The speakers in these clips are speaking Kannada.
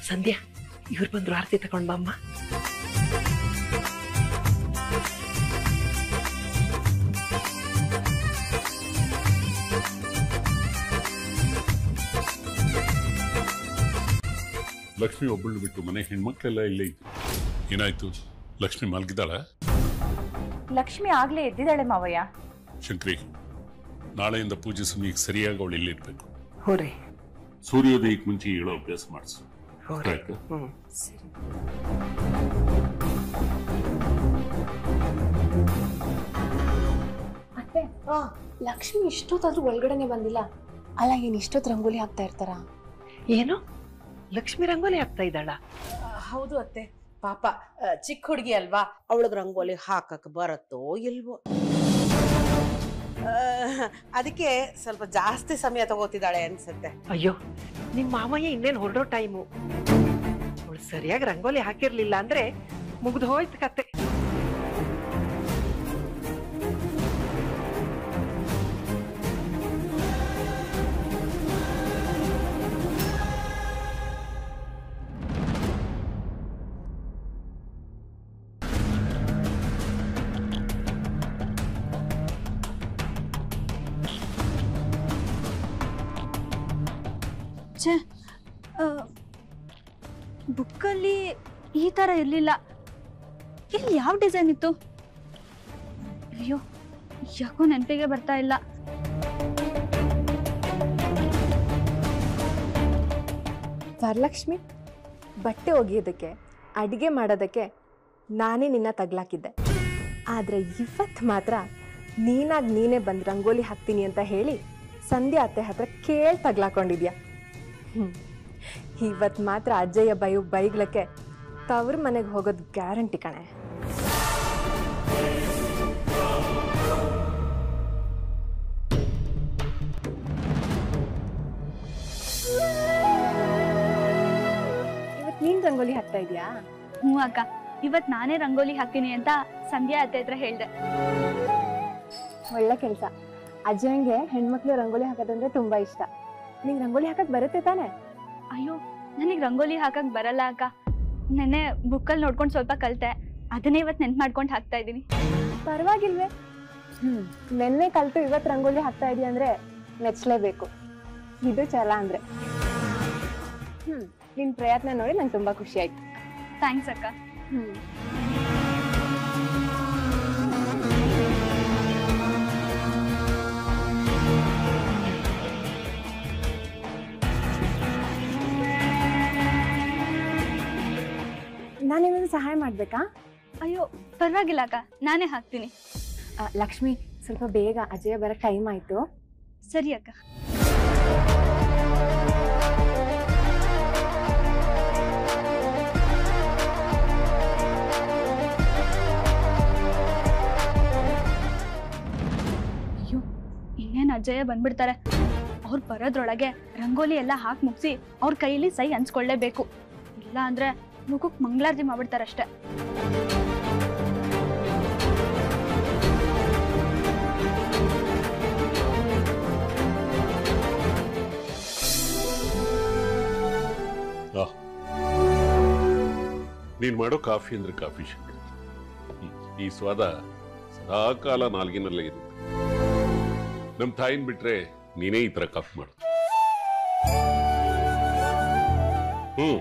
ಸಂಧ್ಯಾ ಇವ್ರು ಬಂದ್ರು ಆರತಿ ತಗೊಂಡ್ ಬಮ್ಮ ಲಕ್ಷ್ಮಿ ಒಬ್ಬಳು ಬಿಟ್ಟು ಮನೆ ಹೆಣ್ಮಕ್ಳೆಲ್ಲ ಇಲ್ಲೇ ಇದ್ರು ಏನಾಯ್ತು ಲಕ್ಷ್ಮಿ ಮಲಗಿದಾಳ ಲಕ್ಷ್ಮಿ ಆಗ್ಲೇ ಎದ್ದಿದ್ದಾಳೆ ಮಾವಯ್ಯ ಶಂಕ್ರಿ ನಾಳೆಯಿಂದ ಪೂಜೆ ಸಮಯಕ್ಕೆ ಸರಿಯಾಗಿ ಅವಳು ಇಲ್ಲಿ ಇರ್ಬೇಕು ಹೋರಿ ಸೂರ್ಯೋದಯಕ್ಕೆ ಮುಂಚೆ ಹೇಳೋ ಅಭ್ಯಾಸ ಮಾಡಿಸು ಹೋರಿ ಆಯ್ತಾ? ಹ್ಮ್ ಅತ್ತೆ ಲಕ್ಷ್ಮಿ ಇಷ್ಟೊತ್ತಾದ್ರೂ ಒಳಗಡೆನೆ ಬಂದಿಲ್ಲ ಅಲ್ಲ ಏನ್ ಇಷ್ಟೊತ್ತು ರಂಗೋಲಿ ಹಾಕ್ತಾ ಇರ್ತಾರ ಏನು ಲಕ್ಷ್ಮಿ ರಂಗೋಲಿ ಹಾಕ್ತಾ ಇದ್ದಾಳ ಹೌದು ಅತ್ತೆ ಪಾಪ ಆ, ಚಿಕ್ಕ ಹುಡುಗಿ ಅಲ್ವಾ ಅವಳಿಗೆ ರಂಗೋಲಿ ಹಾಕಕ್ ಬರತ್ತೋ ಇಲ್ವೋ ಆ, ಅದಕ್ಕೆ ಸ್ವಲ್ಪ ಜಾಸ್ತಿ ಸಮಯ ತಗೋತಿದ್ದಾಳೆ ಅನ್ಸುತ್ತೆ ಅಯ್ಯೋ ನಿಮ್ ಮಾಮಯ್ಯ ಇನ್ನೇನ್ ಹೊರಡೋ ಟೈಮು ಅವಳು ಸರಿಯಾಗಿ ರಂಗೋಲಿ ಹಾಕಿರ್ಲಿಲ್ಲ ಅಂದ್ರೆ ಮುಗ್ದು ಹೋಯ್ತು ಕತೆ ಛೇ ಬುಕ್ಕಲ್ಲಿ ಈ ಥರ ಇರಲಿಲ್ಲ ಇಲ್ಲಿ ಯಾವ ಡಿಸೈನ್ ಇತ್ತು ಅಯ್ಯೋ ಯಾಕೋ ನೆನಪಿಗೆ ಬರ್ತಾ ಇಲ್ಲ ವರಲಕ್ಷ್ಮಿ ಬಟ್ಟೆ ಒಗೆಯೋದಕ್ಕೆ ಅಡಿಗೆ ಮಾಡೋದಕ್ಕೆ ನಾನೇ ನಿನ್ನ ತಗ್ಲಾಕಿದ್ದೆ ಆದ್ರೆ ಇವತ್ತು ಮಾತ್ರ ನೀನಾಗಿ ನೀನೇ ಬಂದು ರಂಗೋಲಿ ಹಾಕ್ತೀನಿ ಅಂತ ಹೇಳಿ ಸಂಧ್ಯಾ ಅತ್ತೆ ಹತ್ರ ಕೇಳಿ ತಗ್ಲಾಕೊಂಡಿದ್ಯಾ ಹ್ಮ್ ಇವತ್ತು ಮಾತ್ರ ಅಜ್ಜಯ್ಯ ಬೈಯು ಬೈಗ್ಲಕ್ಕೆ ತವ್ರ ಮನೆಗೆ ಹೋಗೋದು ಗ್ಯಾರಂಟಿ ಕಣೆ ಇವತ್ತು ನೀನ್ ರಂಗೋಲಿ ಹಾಕ್ತಾ ಇದೀಯಾ ಹ್ಞೂ ಅಕ್ಕ ಇವತ್ತು ನಾನೇ ರಂಗೋಲಿ ಹಾಕ್ತೀನಿ ಅಂತ ಸಂಧ್ಯಾ ಅತ್ತೆ ಹತ್ರ ಹೇಳ್ದೆ ಒಳ್ಳೆ ಕೆಲಸ ಅಜ್ಜಂಗೆ ಹೆಣ್ಮಕ್ಳು ರಂಗೋಲಿ ಹಾಕೋದಂದ್ರೆ ತುಂಬಾ ಇಷ್ಟ ನಿಂಗೆ ರಂಗೋಲಿ ಹಾಕಕ್ ಬರುತ್ತೆ ತಾನೆ ಅಯ್ಯೋ ನನಗೆ ರಂಗೋಲಿ ಹಾಕಕ್ ಬರಲ್ಲ ಅಕ್ಕ ನೆನ್ನೆ ಬುಕ್ಕಲ್ಲಿ ನೋಡ್ಕೊಂಡು ಸ್ವಲ್ಪ ಕಲಿತೆ ಅದನ್ನೇ ಇವತ್ತು ನೆನ್ಪು ಮಾಡ್ಕೊಂಡು ಹಾಕ್ತಾ ಇದ್ದೀನಿ ಪರವಾಗಿಲ್ವೇ ಹ್ಮ್ ನೆನ್ನೆ ಕಲ್ತು ಇವತ್ತು ರಂಗೋಲಿ ಹಾಕ್ತಾ ಇದೀಯ ಅಂದ್ರೆ ಮೆಚ್ಚಲೇಬೇಕು ಇದು ಛಲ ಅಂದ್ರೆ ಹ್ಮ್ ನಿನ್ ಪ್ರಯತ್ನ ನೋಡಿ ನಂಗೆ ತುಂಬಾ ಖುಷಿ ಆಯ್ತು ಥ್ಯಾಂಕ್ಸ್ ಅಕ್ಕ ಹ್ಮ್ ನಾನೇನಾದ್ರು ಸಹಾಯ ಮಾಡ್ಬೇಕಾ ಅಯ್ಯೋ ಪರವಾಗಿಲ್ಲ ಅಕ್ಕ ನಾನೇ ಹಾಕ್ತೀನಿ ಆ, ಲಕ್ಷ್ಮಿ ಸ್ವಲ್ಪ ಬೇಗ ಅಜಯ ಬರಕ್ ಟೈಮ್ ಆಯ್ತು ಸರಿ ಅಕ್ಕ ಅಯ್ಯೋ ಇನ್ನೇನು ಅಜ್ಜಯ್ಯ ಬಂದ್ಬಿಡ್ತಾರೆ ಅವ್ರು ಬರೋದ್ರೊಳಗೆ ರಂಗೋಲಿ ಎಲ್ಲ ಹಾಕಿ ಮುಗಿಸಿ ಅವ್ರ ಕೈಯಲ್ಲಿ ಸೈ ಹಂಚ್ಕೊಳ್ಳೇಬೇಕು ಇಲ್ಲ ಅಂದ್ರೆ ಮುಖಕ್ಕೆ ಮಂಗಳಾರತಿ ಮಾಡ್ಬಿಡ್ತಾರಷ್ಟೇ ಆ. ನೀನ್ ಮಾಡೋ ಕಾಫಿ ಅಂದ್ರೆ ಕಾಫಿ ಶಂಕರ್ ಹ್ಮ್. ಈ ಸ್ವಾದ ಸದಾಕಾಲ ನಾಲ್ಗಿನಲ್ಲೇ ಇರುತ್ತೆ ನಮ್ ತಾಯಿನ್ ಬಿಟ್ರೆ ನೀನೇ ಈ ತರ ಕಾಫಿ ಮಾಡು ಹ್ಮ್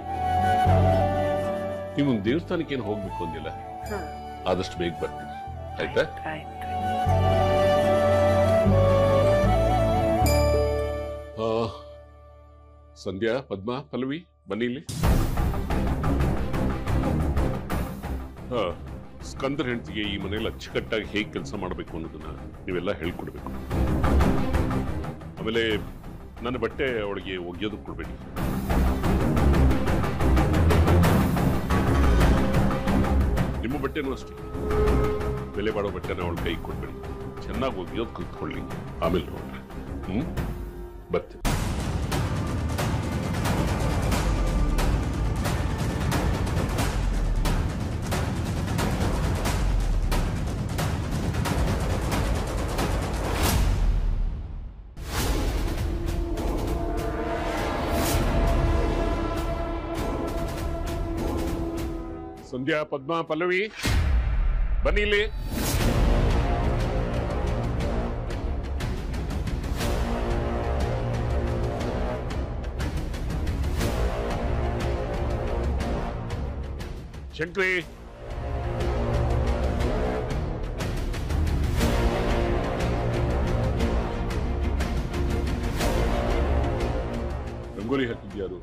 ನೀವು ದೇವಸ್ಥಾನಕ್ಕೆ ಏನು ಹೋಗ್ಬೇಕು ಅಂದಿಲ್ಲ ಹಾ. ಆದಷ್ಟು ಬೇಗ ಬರ್ತೀನಿ ಆಯ್ತಾ ಆಯ್ತು ಆ, ಸಂಧ್ಯಾ ಪದ್ಮ ಪಲ್ಲವಿ ಬನ್ನಿ ಇಲ್ಲಿ ಹಾ ಸ್ಕಂದರ್ ಹೆಂಡತಿಗೆ ಈ ಮನೇಲಿ ಅಚ್ಚುಕಟ್ಟಾಗಿ ಹೇಗೆ ಕೆಲಸ ಮಾಡಬೇಕು ಅನ್ನೋದನ್ನ ನೀವೆಲ್ಲ ಹೇಳ್ಕೊಡ್ಬೇಕು ಆಮೇಲೆ ನನ್ನ ಬಟ್ಟೆ ಅವಳಿಗೆ ಒಗೆಯೋದಕ್ಕೆ ಕೊಡ್ಬೇಡಿ ನಿಮ್ಮ ಬಟ್ಟೆನೂ ಅಷ್ಟೇ ಬೆಲೆ ಬಾಳೋ ಬಟ್ಟೆನ ಅವಳ ಕೈ ಕೊಡ್ಬೇಡಿ ಚೆನ್ನಾಗಿ ಒಗೆಯೋದು ಕಲ್ತ್ಕೊಳ್ಳಿ ಆಮೇಲೆ ನೋಡ್ರಿ ಹ್ಮ್ ಬರ್ತೀನಿ ಸಂಧ್ಯಾ ಪದ್ಮ ಪಲ್ಲವಿ ಬನ್ನಿ ಇಲ್ಲಿ ಶಂಕ್ರಿ ರಂಗೋಲಿ ಹಾಕಿದ್ಯಾರು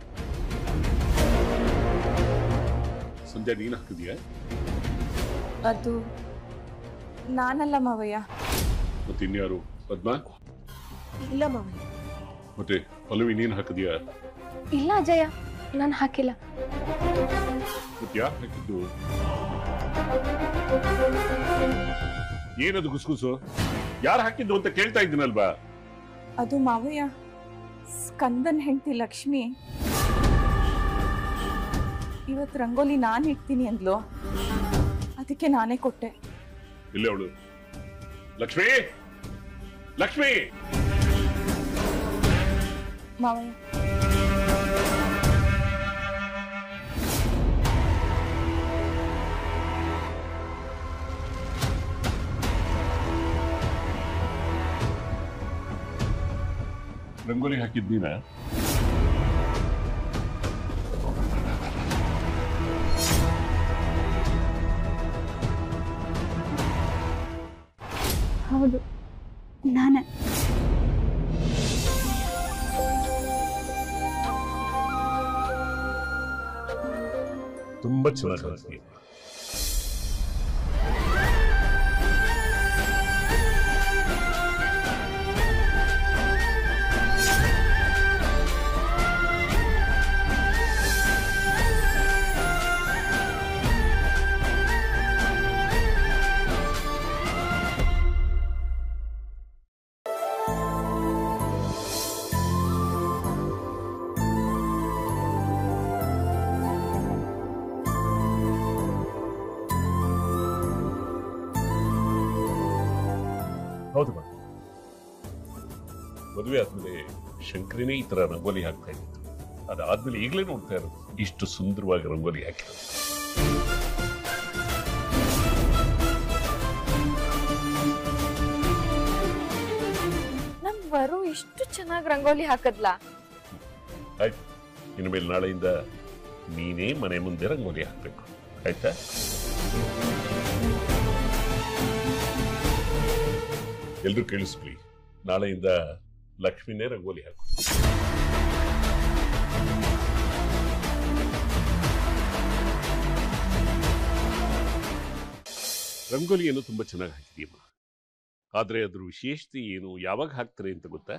ಸಂಧ್ಯಾ ನೀನ್ ಹಾಕಿದ್ಯಾ ಅದು ನಾನಲ್ಲ ಮಾವಯ್ಯ ಮತ್ತೆ ಇನ್ಯಾರು ಪದ್ಮ ಇಲ್ಲ ಮಾವಯ್ಯ ಮತ್ತೆ ಪಲ್ಲವಿ ನೀನ್ ಹಾಕಿದ್ಯಾ ಇಲ್ಲ ಅಜಯ ನಾನು ಹಾಕಿಲ್ಲ ಮತ್ತೆ ಯಾರು ಹಾಕಿದ್ದು ಏನದು ಗುಸ್ಗುಸು ಯಾರು ಹಾಕಿದ್ದು ಅಂತ ಕೇಳ್ತಾ ಇದ್ದೀನಲ್ವಾ ಅದು ಮಾವಯ್ಯ ಸ್ಕಂದನ್ ಹೆಂಡತಿ ಲಕ್ಷ್ಮಿ ಇವತ್ತು ರಂಗೋಲಿ ನಾನು ಇಡ್ತೀನಿ ಅಂದ್ಲು ಅದಕ್ಕೆ ನಾನೇ ಕೊಟ್ಟೆ ಇಲ್ಲ ಅವಳು ಲಕ್ಷ್ಮಿ ಲಕ್ಷ್ಮಿ ಮಾವಯ್ಯ ರಂಗೋಲಿ ಹಾಕಿದ್ ನೀನ ಹೌದು ನಾನೇ ತುಂಬಾ ಚೆನ್ನಾಗಿ ಹಾಕಿದ್ಯ. ಹೌದು ಮಾ ಮದುವೆ ಆದ್ಮೇಲೆ ಶಂಕರಿನೇ ಈ ತರ ರಂಗೋಲಿ ಹಾಕ್ತಾ ಇತ್ತು ಅದಾದ್ಮೇಲೆ ಈಗಲೇ ನೋಡ್ತಾ ಇರೋದು ಇಷ್ಟು ಸುಂದರವಾಗಿ ರಂಗೋಲಿ ಹಾಕಿರೋದು ನಮ್ ವರು ಇಷ್ಟು ಚೆನ್ನಾಗಿ ರಂಗೋಲಿ ಹಾಕದ್ಲ ಆಯ್ತು ಇನ್ನು ಮೇಲೆ ನಾಳೆಯಿಂದ ನೀನೇ ಮನೆ ಮುಂದೆ ರಂಗೋಲಿ ಹಾಕ್ಬೇಕು ಆಯ್ತಾ ಎಲ್ರು ಕೇಳಿಸ್ಬಿಡಿ ನಾಳೆಯಿಂದ ಲಕ್ಷ್ಮಿನೇ ರಂಗೋಲಿ ಹಾಕು ರಂಗೋಲಿಯನ್ನು ತುಂಬಾ ಚೆನ್ನಾಗಿ ಹಾಕಿದೀಯಮ್ಮ ಆದ್ರೆ ಅದ್ರ ವಿಶೇಷತೆ ಏನು ಯಾವಾಗ ಹಾಕ್ತಾರೆ ಅಂತ ಗೊತ್ತಾ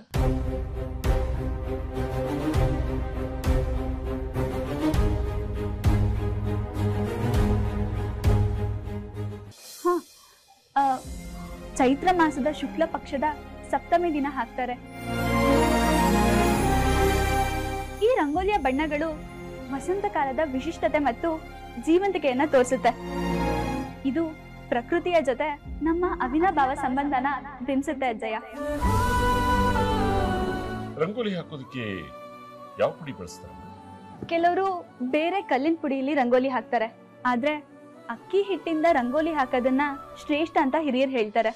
ಆ, ಚೈತ್ರ ಮಾಸದ ಶುಕ್ಲ ಪಕ್ಷದ ಸಪ್ತಮಿ ದಿನ ಹಾಕ್ತಾರೆ ಈ ರಂಗೋಲಿಯ ಬಣ್ಣಗಳು ವಸಂತ ಕಾಲದ ವಿಶಿಷ್ಟತೆ ಮತ್ತು ಜೀವಂತಿಕೆಯನ್ನ ತೋರಿಸುತ್ತೆ ಇದು ಪ್ರಕೃತಿಯ ಜೊತೆ ನಮ್ಮ ಅವಿನಾಭಾವ ಸಂಬಂಧನ ಬಿಂಬಿಸುತ್ತೆ ಅಜ್ಜಯ್ಯ ರಂಗೋಲಿ ಹಾಕೋದಕ್ಕೆ ಯಾವ ಪುಡಿ ಬಳಸ್ತಾರೆ ಕೆಲವರು ಬೇರೆ ಕಲ್ಲಿನ ಪುಡಿಯಲ್ಲಿ ರಂಗೋಲಿ ಹಾಕ್ತಾರೆ ಆದ್ರೆ ಅಕ್ಕಿ ಹಿಟ್ಟಿಂದ ರಂಗೋಲಿ ಹಾಕೋದನ್ನ ಶ್ರೇಷ್ಠ ಅಂತ ಹಿರಿಯರು ಹೇಳ್ತಾರೆ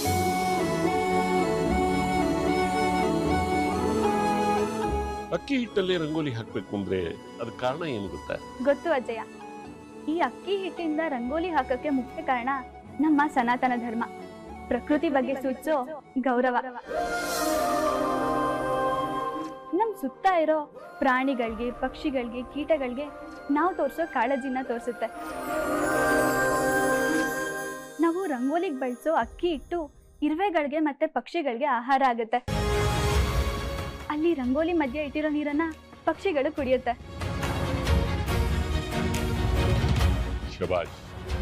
ಅಕ್ಕಿ ಹಿಟ್ಟಲ್ಲಿ ರಂಗೋಲಿ ಹಾಕ್ಬೇಕು ಅಂದ್ರೆ ಅದಕ್ಕೆ ಕಾರಣ ಏನು ಗೊತ್ತಾ ಗೊತ್ತು ಅಜ್ಜಯ್ಯ ಈ ಅಕ್ಕಿ ಹಿಟ್ಟಿಂದ ರಂಗೋಲಿ ಹಾಕಕ್ಕೆ ಮುಖ್ಯ ಕಾರಣ ನಮ್ಮ ಸನಾತನ ಧರ್ಮ ಪ್ರಕೃತಿ ಬಗ್ಗೆ ಸೂಚಿಸೋ ಗೌರವ ನಮ್ ಸುತ್ತ ಇರೋ ಪ್ರಾಣಿಗಳಿಗೆ ಪಕ್ಷಿಗಳಿಗೆ ಕೀಟಗಳಿಗೆ ನಾವು ತೋರಿಸೋ ಕಾಳಜಿನ ತೋರಿಸುತ್ತೆ ನಾವು ರಂಗೋಲಿಗೆ ಬಳಸೋ ಅಕ್ಕಿ ಹಿಟ್ಟು ಇರುವೆಗಳಿಗೆ ಮತ್ತೆ ಪಕ್ಷಿಗಳಿಗೆ ಆಹಾರ ಆಗುತ್ತೆ ಅಲ್ಲಿ ರಂಗೋಲಿ ಮಧ್ಯೆ ಇಟ್ಟಿರೋ ನೀರನ್ನ ಪಕ್ಷಿಗಳು ಕುಡಿಯುತ್ತೆ ಶಬಾಜ್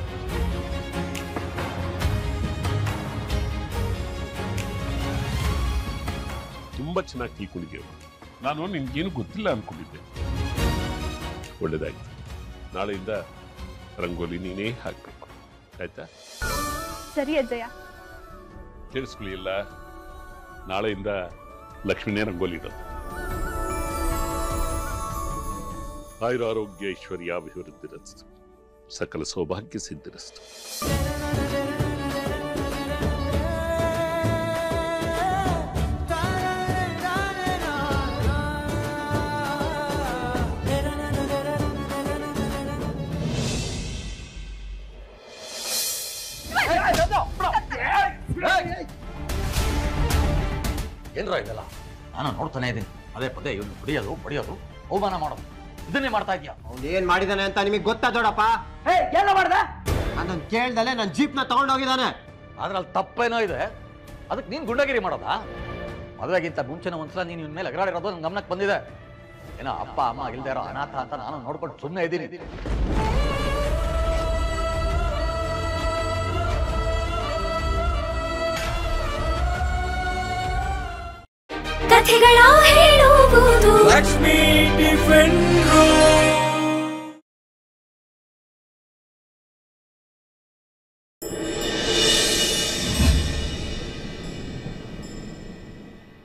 ತುಂಬಾ ಚೆನ್ನಾಗಿ ತಿಳ್ಕೊಂಡಿದ್ದೀವ ನಾನು ನಿನ್ಗೇನು ಗೊತ್ತಿಲ್ಲ ಅನ್ಕೊಂಡಿದ್ದೆ ಒಳ್ಳೇದಾಯ್ತು ನಾಳೆಯಿಂದ ರಂಗೋಲಿ ನೀನೇ ಹಾಕ್ಬೇಕು ಆಯ್ತಾ ಸರಿ ಅಜ್ಜಯ್ಯ ತಿಳಿಸ್ಕೊಳ್ಳಿ ಇಲ್ಲ ನಾಳೆಯಿಂದ ಲಕ್ಷ್ಮಿನೇ ರಂಗೋಲಿ ಇರೋದು ಆಯುರ ಆರೋಗ್ಯ ಐಶ್ವರ್ಯ ಅಭಿವೃದ್ಧಿ ರಚಿಸು ಸಕಲ ಸೌಭಾಗ್ಯ ಸಿದ್ಧಿರಸ್ತು ಏನ್ರ ಇದೆಲ್ಲ ನಾನು ನೋಡ್ತಾನೆ ಇದ್ದೀನಿ ಪದೇ ಪದೇ ಇವನು ಹೊಡಿಯೋದು ಬಡಿಯೋದು ಅವಮಾನ ಮಾಡೋದು ಇದನ್ನೇ ಮಾಡ್ತಾ ಇದೀಯ ಅವ್ನು ಏನ್ ಮಾಡಿದಾನೆ ಅಂತ ನಿಮಗೆ ಗೊತ್ತಾ ದೊಡ್ಡಪ್ಪ ಎಲ್ಲ ಮಾಡ್ದ ನಾನು ಕೇಳ್ದಲೆ ನನ್ನ ಜೀಪ್ನ ತಗೊಂಡು ಹೋಗಿದ್ದಾನೆ ಆದ್ರೆ ಅಲ್ಲಿ ತಪ್ಪೇನೋ ಇದೆ ಅದಕ್ಕೆ ನೀನು ಗುಂಡಗಿರಿ ಮಾಡೋದಾ ಮದುವೆಗಿಂತ ಮುಂಚೆನ ಒಂದ್ಸಲ ನೀನು ಇನ್ಮೇಲೆ ಎಗರಾಡಿರೋದು ನನ್ನ ಗಮನಕ್ಕೆ ಬಂದಿದೆ ಏನೋ ಅಪ್ಪ ಅಮ್ಮ ಇಲ್ದೇ ಇರೋ ಅನಾಥ ಅಂತ ನಾನು ನೋಡ್ಕೊಂಡು ಸುಮ್ಮನೆ ಇದ್ದೀನಿ ಕಥೆಗಳ ಹೇಳು